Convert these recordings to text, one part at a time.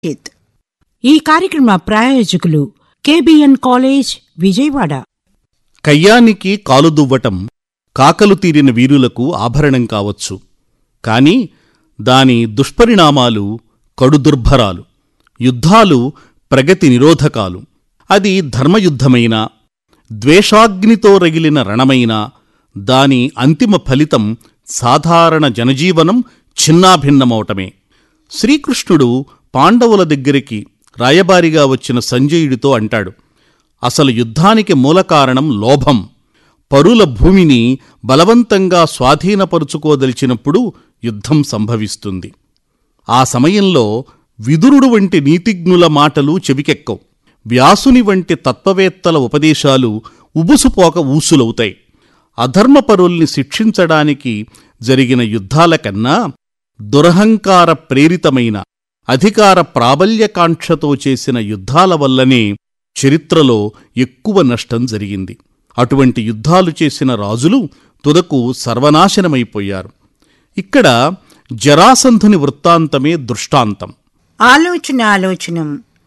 హిత్ ఈ కార్యక్రమ ప్రాయోజకులు కేబిఎన్ కాలేజ్ విజయవాడ కయ్యానికి కాలుదువ్వటం కాకలు తీరిన వీరులకు ఆభరణం కావచ్చు కాని దాని దుష్పరిణామాలు కడుదుర్భరాలు యుద్ధాలు ప్రగతి నిరోధకాలు అది ధర్మయుద్ధమైనా ద్వేషాగ్నితో రగిలిన రణమైనా దాని అంతిమ ఫలితం సాధారణ జనజీవనం ఛిన్నాభిన్నమవటమే శ్రీకృష్ణుడు పాండవుల దగ్గరికి రాయబారిగా వచ్చిన సంజయుడితో అంటాడు అసలు యుద్ధానికి మూలకారణం లోభం పరుల భూమిని బలవంతంగా స్వాధీనపరుచుకోదలిచినప్పుడు యుద్ధం సంభవిస్తుంది ఆ సమయంలో విదురుడు వంటి నీతిజ్ఞుల మాటలు చెవికెక్కవు వ్యాసుని వంటి తత్వవేత్తల ఉపదేశాలు ఉబుసుపోక ఊసులవుతాయి అధర్మపరుల్ని శిక్షించడానికి జరిగిన యుద్ధాల కన్నా దురహంకార ప్రేరితమైన అధికార ప్రాబల్యకాంక్షతో చేసిన యుద్ధాల వల్లనే చరిత్రలో ఎక్కువ నష్టం జరిగింది అటువంటి యుద్ధాలు చేసిన రాజులు తుదకు సర్వనాశనమైపోయారు ఇక్కడ జరాసంధుని వృత్తాంతమే దృష్టాంతం ఆలోచన ఆలోచనం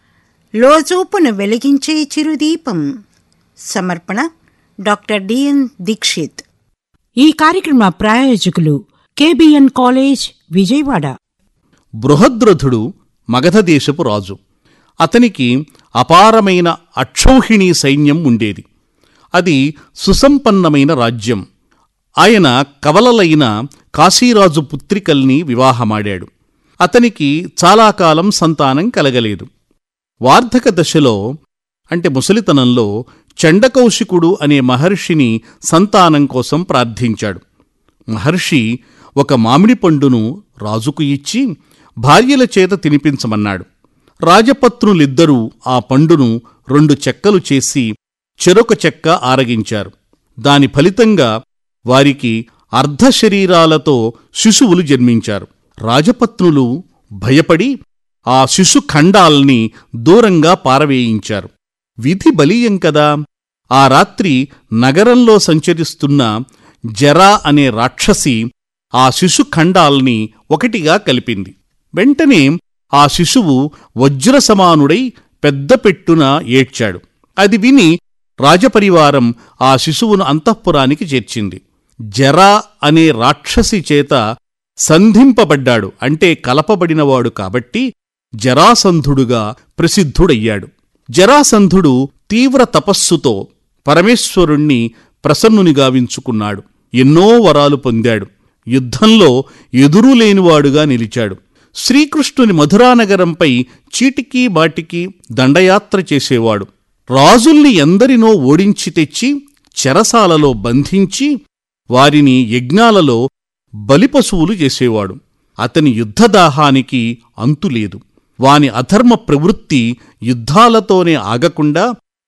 లోజూపును వెలిగించే చిరుదీపం సమర్పణ డాక్టర్ డిఎన్ దీక్షిత్ ఈ కార్యక్రమ ప్రాయోజకులు కేబిఎన్ కాలేజ్ విజయవాడ బృహద్రథుడు మగధదేశపు రాజు అతనికి అపారమైన అక్షౌహిణీ సైన్యం ఉండేది అది సుసంపన్నమైన రాజ్యం ఆయన కవలలైన కాశీరాజు పుత్రికల్ని వివాహమాడాడు అతనికి చాలా కాలం సంతానం కలగలేదు వార్ధక దశలో అంటే ముసలితనంలో చండకౌశికుడు అనే మహర్షిని సంతానం కోసం ప్రార్థించాడు మహర్షి ఒక మామిడి పండును రాజుకు ఇచ్చి భార్యల చేత తినిపించమన్నాడు రాజపత్నులిద్దరూ ఆ పండును రెండు చెక్కలు చేసి చెరొక చెక్క ఆరగించారు దాని ఫలితంగా వారికి అర్ధశరీరాలతో శిశువులు జన్మించారు రాజపత్నులు భయపడి ఆ శిశు ఖండాల్ని దూరంగా పారవేయించారు విధి బలీయం కదా ఆ రాత్రి నగరంలో సంచరిస్తున్న జరా అనే రాక్షసి ఆ శిశు ఖండాల్ని ఒకటిగా కలిపింది వెంటనే ఆ శిశువు వజ్రసమానుడై పెద్ద పెట్టున ఏడ్చాడు అది విని రాజపరివారం ఆ శిశువును అంతఃపురానికి చేర్చింది జరా అనే రాక్షసి చేత సంధింపబడ్డాడు అంటే కలపబడినవాడు కాబట్టి జరాసంధుడుగా ప్రసిద్ధుడయ్యాడు జరాసంధుడు తీవ్ర తపస్సుతో పరమేశ్వరుణ్ణి ప్రసన్నునిగావించుకున్నాడు ఎన్నో వరాలు పొందాడు యుద్ధంలో ఎదురులేనివాడుగా నిలిచాడు శ్రీకృష్ణుని మధురానగరంపై చీటికీ బాటికి దండయాత్ర చేసేవాడు రాజుల్ని ఎందరినో ఓడించి తెచ్చి చెరసాలలో బంధించి వారిని యజ్ఞాలలో బలిపశువులు చేసేవాడు అతని యుద్ధదాహానికి అంతులేదు వాని అధర్మ ప్రవృత్తి యుద్ధాలతోనే ఆగకుండా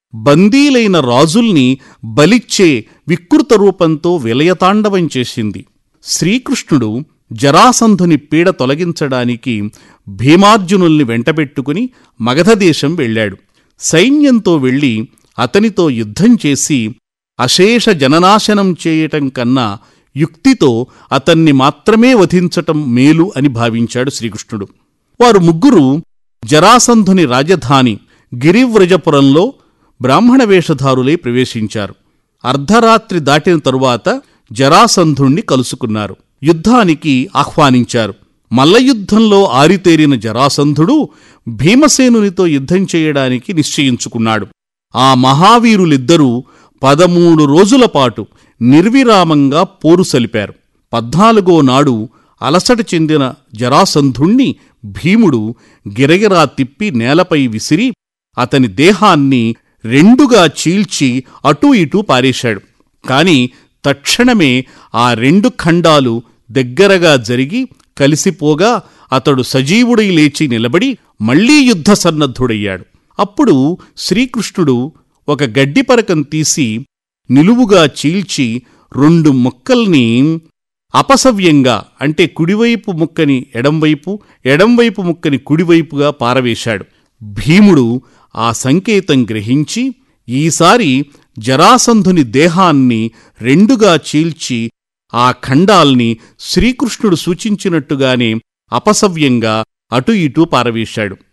బందీలైన రాజుల్ని బలిచ్చే వికృత రూపంతో విలయతాండవం చేసింది శ్రీకృష్ణుడు జరాసంధుని పీడ తొలగించడానికి భీమార్జునుల్ని వెంటబెట్టుకుని మగధదేశం వెళ్ళాడు సైన్యంతో వెళ్ళి అతనితో యుద్ధం చేసి అశేష జననాశనం చేయటం కన్నా యుక్తితో అతన్ని మాత్రమే వధించటం మేలు అని భావించాడు శ్రీకృష్ణుడు వారు ముగ్గురు జరాసంధుని రాజధాని గిరివ్రజపురంలో బ్రాహ్మణ వేషధారులై ప్రవేశించారు అర్ధరాత్రి దాటిన తరువాత జరాసంధుణ్ణి కలుసుకున్నారు యుద్ధానికి ఆహ్వానించారు మల్లయుద్ధంలో ఆరితేరిన జరాసంధుడు భీమసేనునితో యుద్ధం చేయడానికి నిశ్చయించుకున్నాడు ఆ మహావీరులిద్దరూ పదమూడు రోజులపాటు నిర్విరామంగా పోరు సలిపారు పద్నాలుగో నాడు అలసట చెందిన జరాసంధుణ్ణి భీముడు గిరగిరా తిప్పి నేలపై విసిరి అతని దేహాన్ని రెండుగా చీల్చి అటూ ఇటూ పారేశాడు కాని తక్షణమే ఆ రెండు ఖండాలు దగ్గరగా జరిగి కలిసిపోగా అతడు సజీవుడై లేచి నిలబడి మళ్లీ యుద్ధ సన్నద్ధుడయ్యాడు అప్పుడు శ్రీకృష్ణుడు ఒక గడ్డిపరకం తీసి నిలువుగా చీల్చి రెండు ముక్కల్ని అపసవ్యంగా అంటే కుడివైపు ముక్కని ఎడంవైపు ఎడంవైపు ముక్కని కుడివైపుగా పారవేశాడు భీముడు ఆ సంకేతం గ్రహించి ఈసారి జరాసంధుని దేహాన్ని రెండుగా చీల్చి ఆ ఖండాల్ని శ్రీకృష్ణుడు సూచించినట్టుగానే అపసవ్యంగా అటు ఇటూ పారవేశాడు